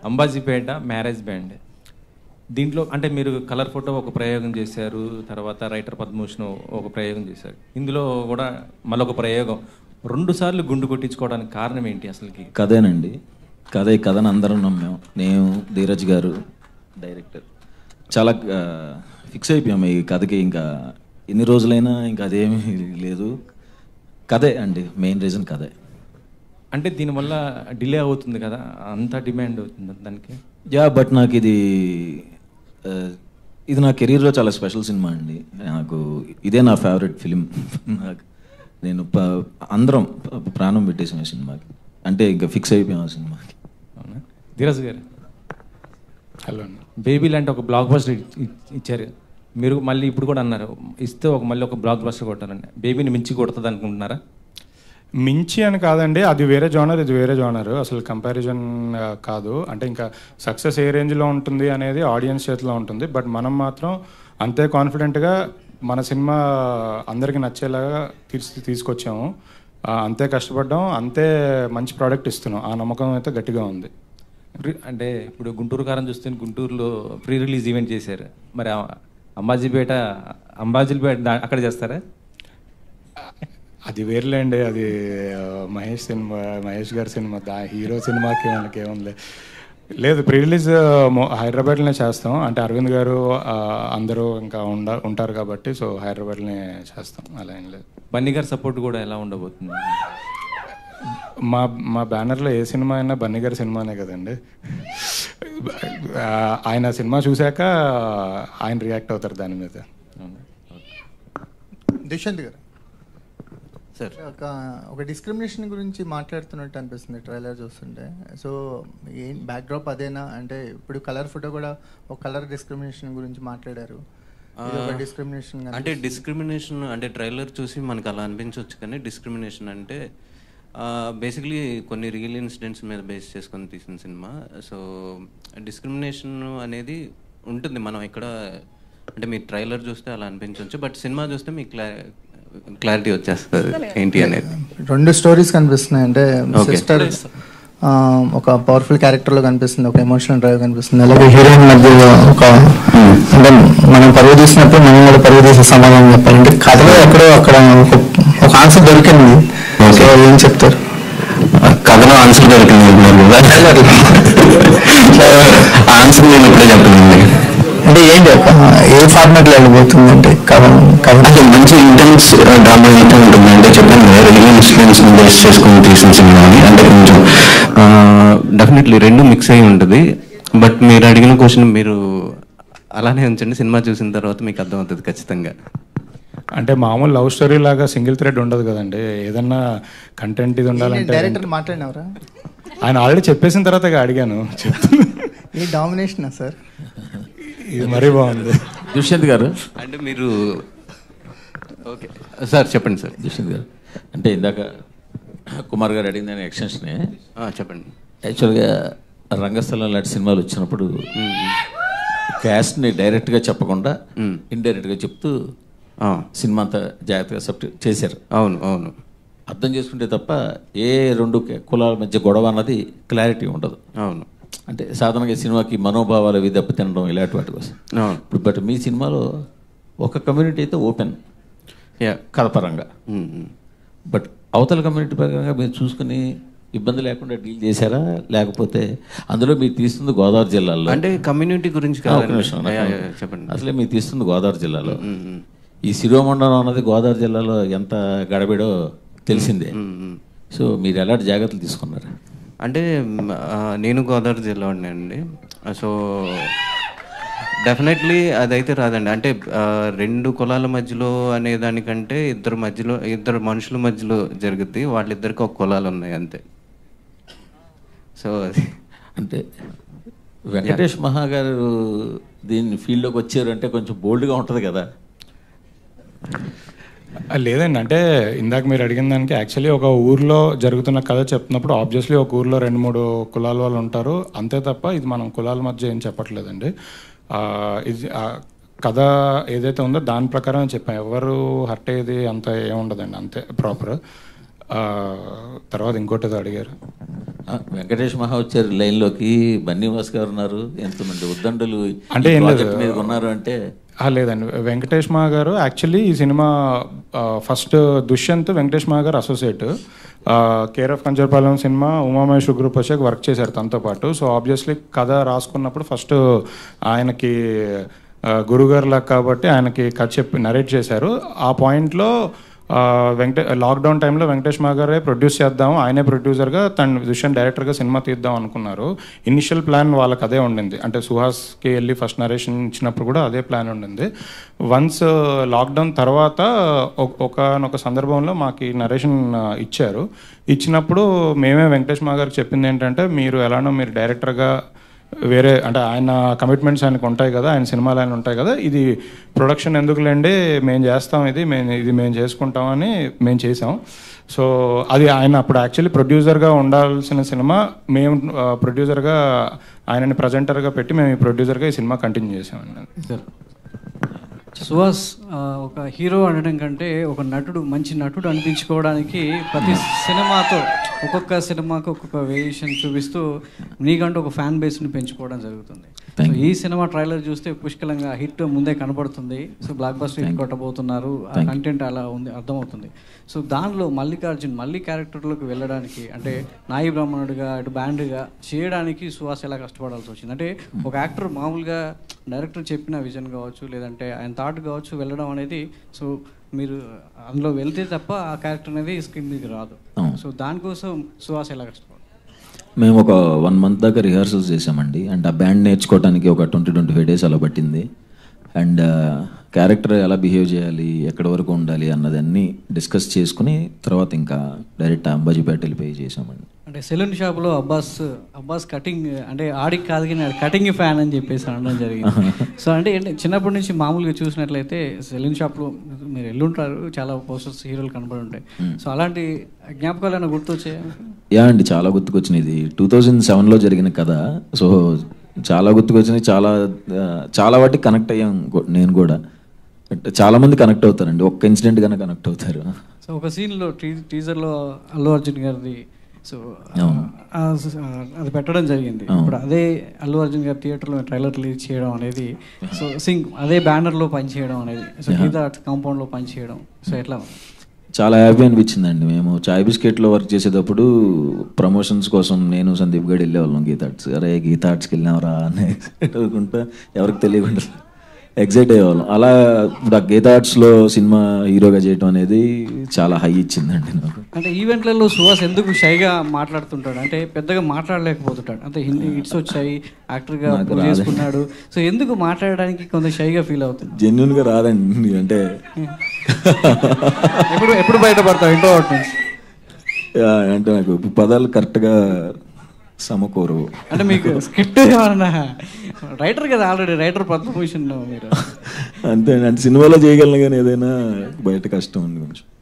Ambajipeta marriage band దీంట్లో అంటే మీరు కలర్ ఫోటో ఒక ప్రయోగం చేశారు తర్వాత రైటర్ పద్మభూషణ్ ఒక ప్రయోగం చేశారు ఇందులో కూడా మళ్ళొక ప్రయోగం రెండు సార్లు గుండు కొట్టించుకోవడానికి కారణం ఏంటి అసలుకి కథేనండి కథ ఈ కథను అందరం నమ్మాం నేను ధీరజ్ గారు డైరెక్టర్ చాలా ఫిక్స్ అయిపోయాం ఈ కథకి ఇంకా ఎన్ని రోజులైనా ఇంకా అదేమీ లేదు కథే అండి మెయిన్ రీజన్ కథే అంటే దీనివల్ల డిలే అవుతుంది కదా అంత డిమాండ్ అవుతుంది దానికి యా బట్ నాకు ఇది ఆ, ఇది నా కెరీర్లో చాలా స్పెషల్ సినిమా అండి నాకు ఇదే నా ఫేవరెట్ ఫిలిం నాకు నేను ప- అందరం ప- ప్రాణం పెట్టేసాం ఈ సినిమాకి అంటే ఇంకా ఫిక్స్ అయిపోయాం ఆ సినిమాకి అవునా ధీరజ్ గారు హలో అండి బేబీ లాంటి ఒక బ్లాక్ బస్టర్ ఇచ్చారు మీరు మళ్ళీ ఇప్పుడు కూడా అన్నారు ఇస్తే ఒక మళ్ళీ ఒక బ్లాక్ బస్టర్ కొట్టారండి బేబీని మించి కొడుతుంది అనుకుంటున్నారా మించి అని కాదండి అది వేరే జోనర్ ఇది వేరే జోనర్ అసలు కంపారిజన్ కాదు అంటే ఇంకా సక్సెస్ ఏ రేంజ్లో ఉంటుంది అనేది ఆడియన్స్ చేతిలో ఉంటుంది బట్ మనం మాత్రం అంతే కాన్ఫిడెంట్గా మన సినిమా అందరికీ నచ్చేలాగా తీసి తీసుకొచ్చాము ఆ, అంతే కష్టపడ్డాం అంతే మంచి ప్రోడక్ట్ ఇస్తున్నాం ఆ నమ్మకం అయితే గట్టిగా ఉంది ప్రి- అంటే ఇప్పుడు గుంటూరు కారం చూస్తే గుంటూరులో ప్రీ రిలీజ్ ఈవెంట్ చేశారు మరి ఆ అంబాజీపేట అంబాజీపేట దా- అక్కడ చేస్తారా అది వేర్లేండి అది ఆ, మహేష్ సినిమా మహేష్ గారి సినిమా దా హీరో సినిమాకి మనకి ఏముంది లేదు ప్రీ రిలీజ్ హైదరాబాద్లోనే చేస్తాం అంటే అరవింద్ గారు ఆ, అందరూ ఇంకా ఉండ ఉంటారు కాబట్టి సో హైదరాబాద్లోనే చేస్తాం అలా ఏం లేదు బన్నీ గారి సపోర్ట్ కూడా ఎలా ఉండబోతుంది మా మా బ్యానర్లో ఏ సినిమా అయినా బన్నీ గారి సినిమానే కదండి ఆ, ఆయన సినిమా చూశాక ఆయన రియాక్ట్ అవుతారు దాని మీద అవునా? దుష్యంత్ గారు సార్ ఒక ఒక డిస్క్రిమినేషన్ గురించి మాట్లాడుతున్నట్టు అనిపిస్తుంది ట్రైలర్ చూస్తుంటే సో ఏం బ్యాక్డ్రాప్ అదేనా అంటే ఇప్పుడు కలర్ ఫోటో కూడా ఒక కలర్ డిస్క్రిమినేషన్ గురించి మాట్లాడారు ఇది ఒక డిస్క్రిమినేషన్ అంటే డిస్క్రిమినేషన్ అంటే ట్రైలర్ చూసి మనకు అలా అనిపించవచ్చు కానీ డిస్క్రిమినేషన్ అంటే బేసిక్లీ కొన్ని రియల్ ఇన్సిడెంట్స్ మీద బేస్ చేసుకొని తీసిన సినిమా సో డిస్క్రిమినేషన్ అనేది ఉంటుంది మనం ఇక్కడ అంటే మీ ట్రైలర్ చూస్తే అలా అనిపించవచ్చు బట్ సినిమా చూస్తే మీకు క్లా క్లారిటీ వచ్చేస్తుంది ఏంటి అనేది రెండు స్టోరీస్ కనిపిస్తున్నాయి అంటే Okay. సిస్టర్ ఒక పవర్ఫుల్ క్యారెక్టర్ లో కనిపిస్తుంది ఒక ఎమోషనల్ డ్రైవ్ కనిపిస్తుంది అలాగే హీరోయిన్ మధ్య ఒక అంటే మనం పరుగు తీసినప్పుడు మనం కూడా పరుగు తీసే సమాధానం చెప్పాలంటే కథలో ఎక్కడో అక్కడ ఒక- ఒక ఆన్సర్ దొరికింది సో ఏం చెప్తారు కథలో ఆన్సర్ దొరికింది అంటున్నారు కదా ఆన్సర్ నేను ఇప్పుడే చెప్పనండి అంటే ఏంటి ఒక ఏ ఫార్మాట్ లో వెళ్ళిపోతుంది అంటే కథ కథ అంటే మంచి ఇంటెన్స్ డ్రామా అయితే ఉంటుంది అంటే చెప్పాను కదా రియల్ ఇన్సిడెంట్స్ బేస్ చేసుకుని తీసిన సినిమా అని అంటే కొంచెం డెఫినెట్లీ రెండు మిక్స్ అయి ఉంటుంది బట్ మీరు అడిగిన క్వశ్చన్ మీరు అలానే ఉంచండి సినిమా చూసిన తర్వాత మీకు అర్థమవుతుంది ఖచ్చితంగా అంటే మామూలు లవ్ స్టోరీ లాగా సింగిల్ థ్రెడ్ ఉండదు కదండి ఏదన్నా కంటెంట్ ఇది ఉండాలంటే డైరెక్టర్ మాట్లాడినవరా ఆయన ఆల్రెడీ చెప్పేసిన తర్వాత ఇక అడిగాను చెప్తున్నా. ఈ డామినేషన్ సార్ ఇది మరీ బాగుంది దుష్యంత్ గారు అంటే మీరు ఓకే సార్ చెప్పండి సార్ దుష్యంత్ గారు అంటే ఇందాక కుమార్ గారు అడిగిన దాని ఎక్స్టెన్షనే ఆ, చెప్పండి యాక్చువల్గా రంగస్థలం లాంటి సినిమాలు వచ్చినప్పుడు క్యాస్ట్ని డైరెక్ట్గా చెప్పకుండా మ్మ్. ఇండైరెక్ట్గా చెప్తూ ఆ, సినిమా అంతా జాగ్రత్తగా సబ్ట్ చేశారు అవును అవును అర్థం చేసుకుంటే తప్ప ఏ రెండు కులాల మధ్య గొడవ అన్నది క్లారిటీ ఉండదు అవును అంటే సాధారణంగా సినిమాకి మనోభావాలు అవి దెబ్బతినడం ఇలాంటి వాటి కోసం అవును ఇప్పుడు బట్ మీ సినిమాలో ఒక కమ్యూనిటీ అయితే ఓపెన్ యా కథపరంగా బట్ అవతల కమ్యూనిటీ పరంగా మీరు చూసుకుని ఇబ్బంది లేకుండా డీల్ చేశారా లేకపోతే అందులో మీరు తీస్తుంది గోదావరి జిల్లాలో అంటే కమ్యూనిటీ గురించి ఆ, ఒక్క కాదండి. నిమిషం, నాకు- యా, యా, చెప్పండి అసలే మీరు తీస్తుంది గోదావరి జిల్లాలో మ్మ్, మ్మ్. ఈ శిరోమండలం అన్నది గోదావరి జిల్లాలో ఎంత గడబిడో తెలిసిందే సో మీరు ఎలాంటి జాగ్రత్తలు తీసుకున్నారు అంటే మ్, ఆ, నేను గోదావరి జిల్లా అండి సో డెఫినెట్లీ అదైతే రాదండి అంటే ఆ, రెండు కులాల మధ్యలో అనే దానికంటే ఇద్దరు మధ్యలో ఇద్దరు మనుషుల మధ్యలో జరుగుద్ది వాళ్ళిద్దరికి ఒక కులాలు ఉన్నాయి అంతే సో అది అంటే వెంకటేష్ మహా గారు దీన్ని ఫీల్డ్లోకి వచ్చారు అంటే కొంచెం బోల్డ్గా ఉంటుంది కదా ఆ, లేదండి అంటే ఇందాక మీరు అడిగిన దానికి యాక్చువల్లీ ఒక ఊర్లో జరుగుతున్న కథ చెప్తున్నప్పుడు ఆబ్వియస్లీ ఒక ఊర్లో రెండు మూడు కులాల వాళ్ళు ఉంటారు అంతే తప్ప ఇది మనం కులాల మధ్య ఏం చెప్పట్లేదండి ఆ, ఇది ఆ కథ ఏదైతే ఉందో దాని ప్రకారం చెప్పాం ఎవరు హర్ట్ అయ్యేది అంత ఏముండదండి అంతే ప్రాపర్ ఆ, తర్వాత ఇంకోటి ఏదో అడిగారు ఆ, వెంకటేష్ మహా వచ్చారు లైన్లోకి బన్నీవాస్ గారు ఉన్నారు ఎంతమంది ఉద్దండులు ఈ అంటే ఏం లేదు. ప్రాజెక్ట్ మీద ఉన్నారు అంటే ఆ, లేదండి వెంకటేష్ మా గారు యాక్చువల్లీ ఈ సినిమా ఫస్ట్ దుష్యంత్ వెంకటేష్ మా garu associate care of Kancharapalem cinema Umamaheswara group వచ్చాక వర్క్ చేశారు తనతో పాటు సో ఆబ్వియస్లీ కథ రాసుకున్నప్పుడు ఫస్ట్ ఆయనకి ఆ, గురుగారు లాగా కాబట్టి ఆయనకి కథ చెప్పి నరేట్ చేశారు ఆ పాయింట్లో ఆ, వెంకటే లాక్డౌన్ టైంలో వెంకటేష్ మా గారే ప్రొడ్యూస్ చేద్దాం ఆయనే ప్రొడ్యూసర్గా తన విషయం డైరెక్టర్గా సినిమా తీద్దాం అనుకున్నారు ఇనిషియల్ ప్లాన్ వాళ్ళకి అదే ఉండింది అంటే సుహాస్కి వెళ్ళి ఫస్ట్ నరేషన్ ఇచ్చినప్పుడు కూడా అదే ప్లాన్ ఉండింది వన్స్ లాక్డౌన్ తర్వాత ఒక- ఒకనొక సందర్భంలో మాకు ఈ నరేషన్ ఇచ్చారు ఇచ్చినప్పుడు మేమే వెంకటేష్ మా గారికి చెప్పింది ఏంటంటే మీరు ఎలానో మీరు డైరెక్టర్గా వేరే అంటే ఆయన కమిట్మెంట్స్ ఆయనకు ఉంటాయి కదా ఆయన సినిమాలు ఆయన ఉంటాయి కదా ఇది ప్రొడక్షన్ ఎందుకులేండి మేము చేస్తాం ఇది మేము ఇది మేము చేసుకుంటామని మేము చేసాం సో అది ఆయన అప్పుడు యాక్చువల్లీ ప్రొడ్యూసర్గా ఉండాల్సిన సినిమా మేము ప్రొడ్యూసర్గా ఆయనని ప్రజెంటర్గా పెట్టి మేము ఈ ప్రొడ్యూసర్గా ఈ సినిమా కంటిన్యూ చేసామండి సుహాస్ ఆ, ఒక హీరో అనడం కంటే ఒక నటుడు మంచి నటుడు అనిపించుకోవడానికి ప్రతి సినిమాతో ఒక్కొక్క సినిమాకు ఒక్కొక్క వేరియేషన్ చూపిస్తూ నీకంటూ ఒక ఫ్యాన్ బేస్ని పెంచుకోవడం జరుగుతుంది సో ఈ సినిమా ట్రైలర్ చూస్తే పుష్కలంగా హిట్ ముందే కనబడుతుంది సో బ్లాక్ బస్టర్ హిట్ కొట్టబోతున్నారు ఆ కంటెంట్ అలా ఉంది అర్థమవుతుంది సో దానిలో మల్లికార్జున్ మళ్ళీ క్యారెక్టర్లోకి వెళ్ళడానికి అంటే నాయి బ్రాహ్మణుడిగా ఇటు బ్యాండ్గా చేయడానికి సుహాస్ ఎలా కష్టపడాల్సి వచ్చింది అంటే ఒక యాక్టర్ మామూలుగా డైరెక్టర్ చెప్పిన విజన్ కావచ్చు లేదంటే ఆయన థాట్ కావచ్చు వెళ్ళడం అనేది సో మీరు అందులో వెళ్తే తప్ప ఆ క్యారెక్టర్ అనేది స్క్రీన్ మీదకి రాదు అవును. సో దానికోసం సుహాస్ ఎలా కష్టపడాలి మేము ఒక వన్ మంత్ దాకా రిహార్సల్స్ చేసామండి అండ్ ఆ బ్యాండ్ నేర్చుకోవడానికి ఒక ట్వంటీ ట్వంటీ ఫైవ్ డేస్ అలా పట్టింది అండ్ క్యారెక్టర్ ఎలా బిహేవ్ చేయాలి ఎక్కడి వరకు ఉండాలి అన్నదన్నీ డిస్కస్ చేసుకుని తర్వాత ఇంకా డైరెక్ట్ అంబాజీపేట వెళ్ళిపోయి చేసామండి అంటే సెలూన్ షాప్లో అబ్బాస్ అబ్బాస్ కటింగ్ అంటే ఆడికి కాదు కానీ ఆడి కటింగ్ ఫ్యాన్ అని చెప్పేసి అనడం జరిగింది సో అంటే ఏంటి చిన్నప్పటి నుంచి మామూలుగా చూసినట్లయితే సెలూన్ షాప్లో మీరు వెళ్ళుంటారు చాలా పోస్టర్స్ హీరోలు కనబడి ఉంటాయి సో అలాంటి జ్ఞాపకాలు ఏమైనా గుర్తొచ్చాయా యా అండి చాలా గుర్తుకొచ్చినాయి ఇది టూ థౌజండ్ సెవెన్లో జరిగిన కథ సో చాలా గుర్తుకొచ్చినాయి చాలా ఆ, చాలా వాటికి కనెక్ట్ అయ్యాం గూ- నేను కూడా బట్ చాలా మంది కనెక్ట్ అవుతారండి ఒక్క ఇన్సిడెంట్ గానే కనెక్ట్ అవుతారు సో ఒక సీన్లో టీ టీజర్లో అల్లు అర్జున్ గారిది సో అవును. ఆ, ఆ, అది పెట్టడం జరిగింది అవును. ఇప్పుడు అదే అల్లు అర్జున్ గారి థియేటర్లో ట్రైలర్ రిలీజ్ చేయడం అనేది సో సింగ్ అదే బ్యానర్లో పనిచేయడం అనేది సో గీతా కాంపౌండ్లో పనిచేయడం సో ఎట్లా ఉంది? చాలా హ్యాపీ అనిపించిందండి మేము చాయ్ బిస్కెట్లో వర్క్ చేసేటప్పుడు ప్రమోషన్స్ కోసం నేను సందీప్ గడి వెళ్ళేవాళ్ళం గీతా ఆర్ట్స్ అరే గీతా ఆర్ట్స్కి వెళ్ళాంరా అని ఎక్సైట్ అనుకుంటా ఎవరికి తెలియకుండా ఎగ్జైట్ అయ్యేవాళ్ళం అలా ఇప్పుడు ఆ గీతా ఆర్ట్స్లో సినిమా హీరోగా చేయటం అనేది చాలా హై ఇచ్చిందండి నాకు అంటే ఈవెంట్లలో సుహాస్ ఎందుకు షైగా మాట్లాడుతుంటాడు అంటే పెద్దగా మాట్లాడలేకపోతుంటాడు అంటే హిందీ హిట్స్ వచ్చాయి యాక్టర్గా నాకు ప్రూవ్ రాదు. చేసుకున్నాడు సో ఎందుకు మాట్లాడడానికి కొంత షైగా ఫీల్ అవుతుంది జెన్యున్గా రాదండి అంటే ఎప్పుడు ఎప్పుడు బయటపడతావు ఇంట్రోవర్ట్ నుంచి యా, అంటే నాకు పదాలు కరెక్ట్గా సమకూరు అంటే మీకు స్క్రిప్ట్ ఏమన్నా రైటర్ కదా ఆల్రెడీ రైటర్ పద్మభూషణ్ మీరు అంతే అంటే సినిమాలో చేయగలను కానీ ఏదైనా బయట కష్టం అండి కొంచెం